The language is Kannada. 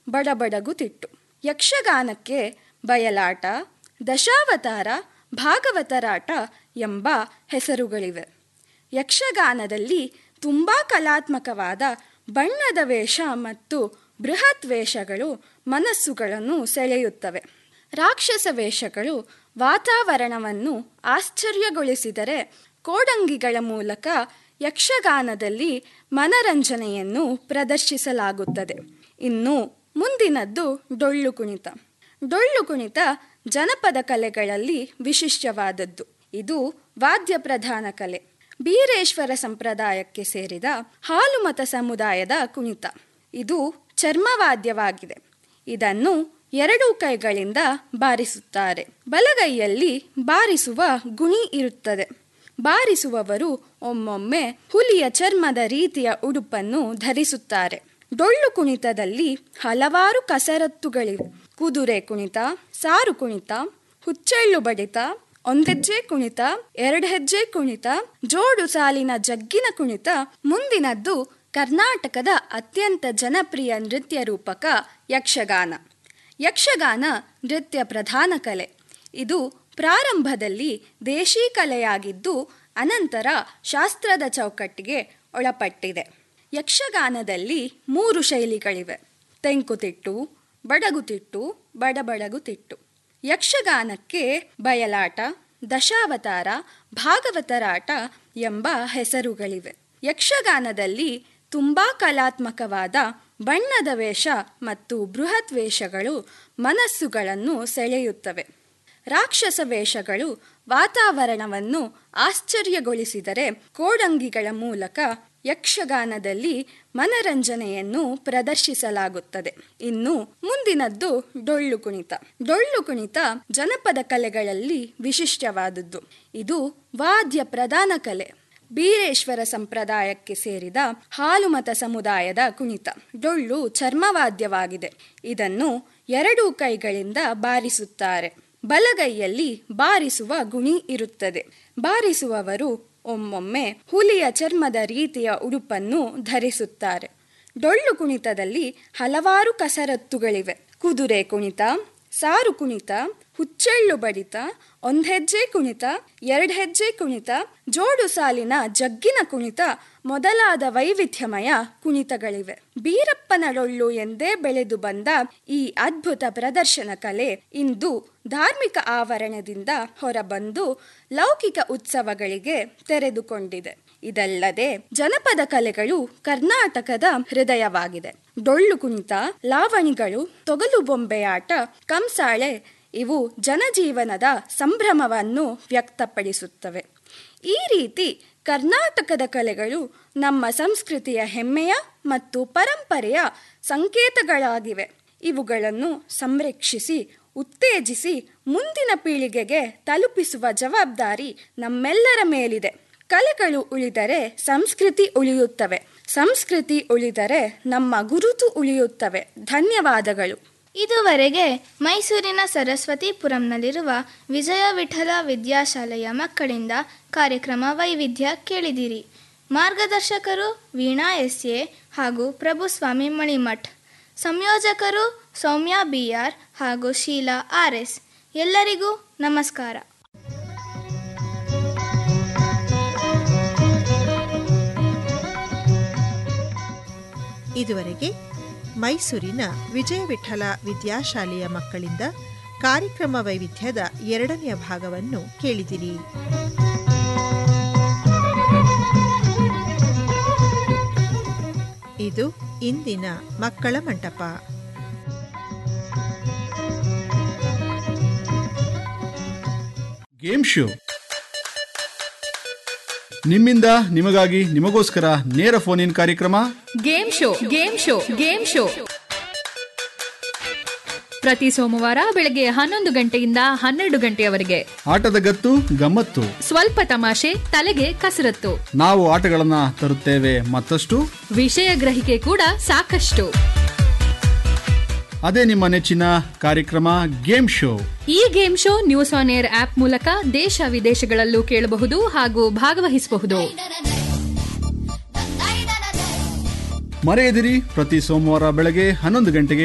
ಬಡಬಡಗುತಿಟ್ಟು ಯಕ್ಷಗಾನಕ್ಕೆ ಬಯಲಾಟ ದಶಾವತಾರ ಭಾಗವತರಾಟ ಎಂಬ ಹೆಸರುಗಳಿವೆ ಯಕ್ಷಗಾನದಲ್ಲಿ ತುಂಬ ಕಲಾತ್ಮಕವಾದ ಬಣ್ಣದ ವೇಷ ಮತ್ತು ಬೃಹತ್ ವೇಷಗಳು ಮನಸ್ಸುಗಳನ್ನು ಸೆಳೆಯುತ್ತವೆ ರಾಕ್ಷಸ ವೇಷಗಳು ವಾತಾವರಣವನ್ನು ಆಶ್ಚರ್ಯಗೊಳಿಸಿದರೆ ಕೋಡಂಗಿಗಳ ಮೂಲಕ ಯಕ್ಷಗಾನದಲ್ಲಿ ಮನರಂಜನೆಯನ್ನು ಪ್ರದರ್ಶಿಸಲಾಗುತ್ತದೆ ಇನ್ನು ಮುಂದಿನದ್ದು ಡೊಳ್ಳು ಕುಣಿತ ಡೊಳ್ಳು ಕುಣಿತ ಜನಪದ ಕಲೆಗಳಲ್ಲಿ ವಿಶಿಷ್ಟವಾದದ್ದು ಇದು ವಾದ್ಯ ಪ್ರಧಾನ ಕಲೆ ಬೀರೇಶ್ವರ ಸಂಪ್ರದಾಯಕ್ಕೆ ಸೇರಿದ ಹಾಲುಮತ ಸಮುದಾಯದ ಕುಣಿತ ಇದು ಚರ್ಮವಾದ್ಯವಾಗಿದೆ ಇದನ್ನು ಎರಡೂ ಕೈಗಳಿಂದ ಬಾರಿಸುತ್ತಾರೆ ಬಲಗೈಯಲ್ಲಿ ಬಾರಿಸುವ ಗುಣಿ ಇರುತ್ತದೆ ಬಾರಿಸುವವರು ಒಮ್ಮೊಮ್ಮೆ ಹುಲಿಯ ಚರ್ಮದ ರೀತಿಯ ಉಡುಪನ್ನು ಧರಿಸುತ್ತಾರೆ ಡೊಳ್ಳು ಕುಣಿತದಲ್ಲಿ ಹಲವಾರು ಕಸರತ್ತುಗಳಿವೆ ಕುದುರೆ ಕುಣಿತ ಸಾರು ಕುಣಿತ ಹುಚ್ಚೆಳ್ಳು ಬಡಿತ ಒಂದೆಜ್ಜೆ ಕುಣಿತ ಎರಡು ಹೆಜ್ಜೆ ಕುಣಿತ ಜೋಡು ಸಾಲಿನ ಜಗ್ಗಿನ ಕುಣಿತ ಮುಂದಿನದ್ದು ಕರ್ನಾಟಕದ ಅತ್ಯಂತ ಜನಪ್ರಿಯ ನೃತ್ಯ ರೂಪಕ ಯಕ್ಷಗಾನ ಯಕ್ಷಗಾನ ನೃತ್ಯ ಪ್ರಧಾನ ಕಲೆ ಇದು ಪ್ರಾರಂಭದಲ್ಲಿ ದೇಶೀ ಕಲೆಯಾಗಿದ್ದು ಅನಂತರ ಶಾಸ್ತ್ರದ ಚೌಕಟ್ಟಿಗೆ ಒಳಪಟ್ಟಿದೆ ಯಕ್ಷಗಾನದಲ್ಲಿ ಮೂರು ಶೈಲಿಗಳಿವೆ ತೆಂಕುತಿಟ್ಟು ಬಡಗುತಿಟ್ಟು ಬಡಬಡಗುತಿಟ್ಟು ಯಕ್ಷಗಾನಕ್ಕೆ ಬಯಲಾಟ ದಶಾವತಾರ ಭಾಗವತರಾಟ ಎಂಬ ಹೆಸರುಗಳಿವೆ ಯಕ್ಷಗಾನದಲ್ಲಿ ತುಂಬ ಕಲಾತ್ಮಕವಾದ ಬಣ್ಣದ ವೇಷ ಮತ್ತು ಬೃಹತ್ ವೇಷಗಳು ಮನಸ್ಸುಗಳನ್ನು ಸೆಳೆಯುತ್ತವೆ ರಾಕ್ಷಸ ವೇಷಗಳು ವಾತಾವರಣವನ್ನು ಆಶ್ಚರ್ಯಗೊಳಿಸಿದರೆ ಕೋಡಂಗಿಗಳ ಮೂಲಕ ಯಕ್ಷಗಾನದಲ್ಲಿ ಮನರಂಜನೆಯನ್ನು ಪ್ರದರ್ಶಿಸಲಾಗುತ್ತದೆ ಇನ್ನು ಮುಂದಿನದ್ದು ಡೊಳ್ಳು ಕುಣಿತ ಡೊಳ್ಳು ಕುಣಿತ ಜನಪದ ಕಲೆಗಳಲ್ಲಿ ವಿಶಿಷ್ಟವಾದದ್ದು ಇದು ವಾದ್ಯ ಪ್ರಧಾನ ಕಲೆ ಬೀರೇಶ್ವರ ಸಂಪ್ರದಾಯಕ್ಕೆ ಸೇರಿದ ಹಾಲುಮತ ಸಮುದಾಯದ ಕುಣಿತ ಡೊಳ್ಳು ಚರ್ಮವಾದ್ಯವಾಗಿದೆ ಇದನ್ನು ಎರಡೂ ಕೈಗಳಿಂದ ಬಾರಿಸುತ್ತಾರೆ ಬಲಗೈಯಲ್ಲಿ ಬಾರಿಸುವ ಗುಣಿ ಇರುತ್ತದೆ ಬಾರಿಸುವವರು ಒಮ್ಮೊಮ್ಮೆ ಹುಲಿಯ ಚರ್ಮದ ರೀತಿಯ ಉಡುಪನ್ನು ಧರಿಸುತ್ತಾರೆ ಡೊಳ್ಳು ಕುಣಿತದಲ್ಲಿ ಹಲವಾರು ಕಸರತ್ತುಗಳಿವೆ ಕುದುರೆ ಕುಣಿತ ಸಾರು ಕುಣಿತ ಹುಚ್ಚೆಳ್ಳು ಬಡಿತ ಒಂದೆಜ್ಜೆ ಕುಣಿತ ಎರಡು ಹೆಜ್ಜೆ ಕುಣಿತ ಜೋಡು ಸಾಲಿನ ಜಗ್ಗಿನ ಕುಣಿತ ಮೊದಲಾದ ವೈವಿಧ್ಯಮಯ ಕುಣಿತಗಳಿವೆ ಬೀರಪ್ಪನ ಡೊಳ್ಳು ಎಂದೇ ಬೆಳೆದು ಬಂದ ಈ ಅದ್ಭುತ ಪ್ರದರ್ಶನ ಕಲೆ ಇಂದು ಧಾರ್ಮಿಕ ಆವರಣದಿಂದ ಹೊರಬಂದು ಲೌಕಿಕ ಉತ್ಸವಗಳಿಗೆ ತೆರೆದುಕೊಂಡಿದೆ ಇದಲ್ಲದೆ ಜನಪದ ಕಲೆಗಳು ಕರ್ನಾಟಕದ ಹೃದಯವಾಗಿದೆ ಡೊಳ್ಳು ಕುಣಿತ ಲಾವಣಿಗಳು ತೊಗಲು ಬೊಂಬೆಯಾಟ ಕಂಸಾಳೆ ಇವು ಜನಜೀವನದ ಸಂಭ್ರಮವನ್ನು ವ್ಯಕ್ತಪಡಿಸುತ್ತವೆ ಈ ರೀತಿ ಕರ್ನಾಟಕದ ಕಲೆಗಳು ನಮ್ಮ ಸಂಸ್ಕೃತಿಯ ಹೆಮ್ಮೆಯ ಮತ್ತು ಪರಂಪರೆಯ ಸಂಕೇತಗಳಾಗಿವೆ ಇವುಗಳನ್ನು ಸಂರಕ್ಷಿಸಿ ಉತ್ತೇಜಿಸಿ ಮುಂದಿನ ಪೀಳಿಗೆಗೆ ತಲುಪಿಸುವ ಜವಾಬ್ದಾರಿ ನಮ್ಮೆಲ್ಲರ ಮೇಲಿದೆ ಕಲೆಗಳು ಉಳಿದರೆ ಸಂಸ್ಕೃತಿ ಉಳಿಯುತ್ತವೆ ಸಂಸ್ಕೃತಿ ಉಳಿದರೆ ನಮ್ಮ ಗುರುತು ಉಳಿಯುತ್ತವೆ ಧನ್ಯವಾದಗಳು ಇದುವರೆಗೆ ಮೈಸೂರಿನ ಸರಸ್ವತಿಪುರಂನಲ್ಲಿರುವ ವಿಜಯ ವಿಠಲ ವಿದ್ಯಾಶಾಲೆಯ ಮಕ್ಕಳಿಂದ ಕಾರ್ಯಕ್ರಮ ವೈವಿಧ್ಯ ಕೇಳಿದಿರಿ ಮಾರ್ಗದರ್ಶಕರು ವೀಣಾ ಎಸ್ ಎ ಹಾಗೂ ಪ್ರಭುಸ್ವಾಮಿ ಮಣಿಮಠ್ ಸಂಯೋಜಕರು ಸೌಮ್ಯ ಬಿ ಆರ್ ಹಾಗೂ ಶೀಲಾ ಆರ್ ಎಸ್ ಎಲ್ಲರಿಗೂ ನಮಸ್ಕಾರ ಇದುವರೆಗೆ ಮೈಸೂರಿನ ವಿಜಯ ವಿಠಲ ವಿದ್ಯಾಶಾಲೆಯ ಮಕ್ಕಳಿಂದ ಕಾರ್ಯಕ್ರಮ ವೈವಿಧ್ಯದ ಎರಡನೆಯ ಭಾಗವನ್ನು ಕೇಳಿದಿರಿ ಇದು ಇಂದಿನ ಮಕ್ಕಳ ಮಂಟಪ ಗೇಮ್ ಶೋ ನಿಮ್ಮಿಂದ ನಿಮಗಾಗಿ ನಿಮಗೋಸ್ಕರ ನೇರ ಫೋನ್ ಇನ್ ಕಾರ್ಯಕ್ರಮ game show game show game show ಪ್ರತಿ ಸೋಮವಾರ ಬೆಳಗ್ಗೆ ಹನ್ನೊಂದು ಗಂಟೆಯಿಂದ ಹನ್ನೆರಡು ಗಂಟೆಯವರೆಗೆ ಆಟದ ಗತ್ತು ಗಮ್ಮತ್ತು ಸ್ವಲ್ಪ ತಮಾಷೆ ತಲೆಗೆ ಕಸರತ್ತು ನಾವು ಆಟಗಳನ್ನ ತರುತ್ತೇವೆ ಮತ್ತಷ್ಟು ವಿಷಯ ಗ್ರಹಿಕೆ ಕೂಡ ಸಾಕಷ್ಟು ಅದೇ ನಿಮ್ಮ ನೆಚ್ಚಿನ ಕಾರ್ಯಕ್ರಮ ಗೇಮ್ ಶೋ ಈ game show news on air app ಮೂಲಕ ದೇಶ ವಿದೇಶಗಳಲ್ಲೂ ಕೇಳಬಹುದು ಹಾಗೂ ಭಾಗವಹಿಸಬಹುದು ಮರೆಯದಿರಿ ಪ್ರತಿ ಸೋಮವಾರ ಬೆಳಗ್ಗೆ ಹನ್ನೊಂದು ಗಂಟೆಗೆ